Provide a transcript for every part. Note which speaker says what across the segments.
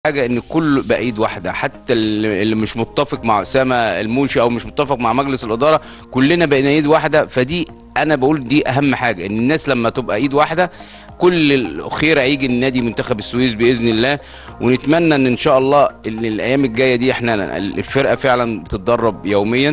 Speaker 1: حاجه ان كل بقى ايد واحده حتى اللي اللي مش متفق مع اسامه الموشي او مش متفق مع مجلس الاداره كلنا بقينا ايد واحده فدي انا بقول دي اهم حاجه ان الناس لما تبقى ايد واحده كل الخير هيجي النادي منتخب السويس باذن الله ونتمنى ان ان شاء الله ان الايام الجايه دي احنا الفرقه فعلا بتتدرب يوميا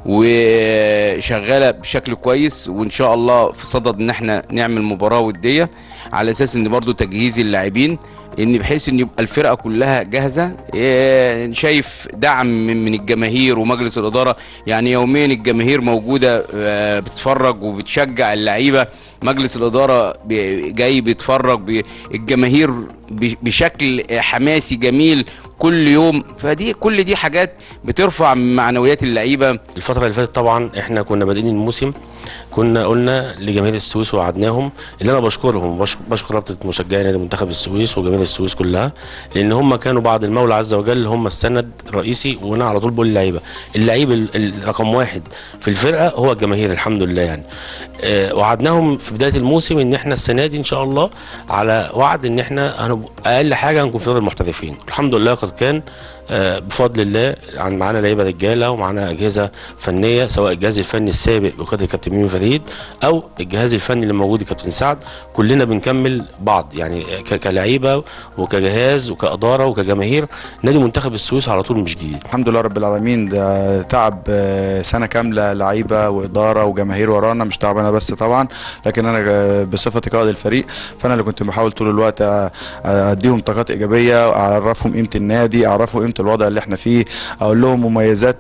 Speaker 1: وشغاله بشكل كويس وان شاء الله في صدد ان احنا نعمل مباراه وديه على اساس ان برضو تجهيز اللاعبين ان بحيث ان يبقى الفرقه كلها جاهزه إيه، شايف دعم من من الجماهير ومجلس الاداره يعني يوميا الجماهير موجوده آه، بتتفرج وبتشجع اللعيبه مجلس الاداره بي- جاي بيتفرج بي- الجماهير ب- بشكل حماسي جميل كل يوم فدي كل دي حاجات بترفع من معنويات اللعيبه
Speaker 2: الفترة اللي فاتت طبعا احنا كنا بادئين الموسم كنا قلنا لجماهير السويس ووعدناهم اللي انا بشكرهم بش- بشكر رابطة مشجعي نادي منتخب السويس وجماهير السويس كلها لان هم كانوا بعد المولى عز وجل هم السند الرئيسي وانا على طول بقول للعيبه اللعيب ال- ال- رقم واحد في الفرقه هو الجماهير الحمد لله يعني آه، وعدناهم في بدايه الموسم ان احنا السنه دي ان شاء الله على وعد ان احنا هنبقى اقل حاجه هنكون في دوري المحترفين الحمد لله قد كان آه، بفضل الله عن معانا لعيبه رجاله ومعانا اجهزه فنيه سواء الجهاز الفني السابق بقياده الكابتن ميمي فريد او الجهاز الفني اللي موجود الكابتن سعد كلنا بنكمل بعض يعني ك- كلعيبه وكجهاز وكاداره وكجماهير نادي منتخب السويس على طول مش جديد
Speaker 3: الحمد لله رب العالمين ده تعب آه، سنه كامله لعيبه واداره وجماهير ورانا مش تعب انا بس طبعا لكن انا آه، بصفتي قائد الفريق فانا اللي كنت بحاول طول الوقت آه، اديهم طاقات ايجابيه اعرفهم قيمه النادي اعرفهم قيمه الوضع اللي احنا فيه اقول لهم مميزات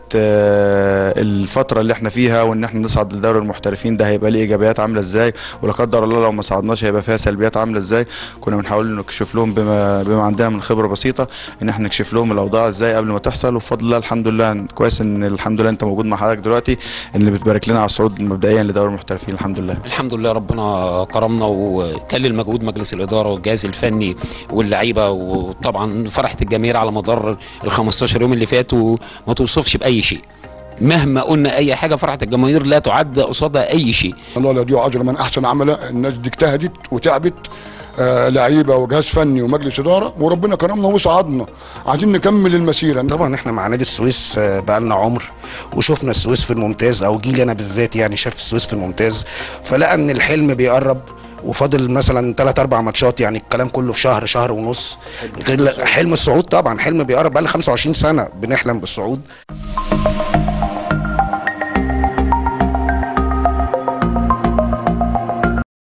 Speaker 3: آه، الفتره اللي احنا فيها وان احنا نصعد لدوري المحترفين ده هيبقى ليه ايجابيات عامله ازاي ولا قدر الله لو ما صعدناش هيبقى فيها سلبيات عامله ازاي كنا بنحاول نكشف لهم بما, بما عندنا من خبره بسيطه ان احنا نكشف لهم الاوضاع ازاي قبل ما تحصل وبفضل الله الحمد لله كويس ان الحمد لله انت موجود مع حضرتك دلوقتي اللي بتبارك لنا على الصعود مبدئيا لدوري المحترفين الحمد لله
Speaker 4: الحمد لله ربنا كرمنا وكلل مجهود مجلس الاداره والجهاز الفني واللعيبه وطبعا فرحه الجماهير على مدار ال 15 يوم اللي فاتوا ما توصفش باي شيء مهما قلنا اي حاجه فرحه الجماهير لا تعد قصادها اي شيء
Speaker 5: الله لا يضيع اجر من احسن عملا الناس دي اجتهدت وتعبت آه لعيبه وجهاز فني ومجلس اداره وربنا كرمنا وصعدنا عايزين نكمل المسيره
Speaker 6: طبعا احنا مع نادي السويس آه، بقالنا عمر وشفنا السويس في الممتاز او جيلي انا بالذات يعني شاف السويس في الممتاز فلقى ان الحلم بيقرب وفاضل مثلا ثلاث اربع ماتشات يعني الكلام كله في شهر شهر ونص غير حلم الصعود طبعا حلم بيقرب بقالنا 25 سنه بنحلم بالصعود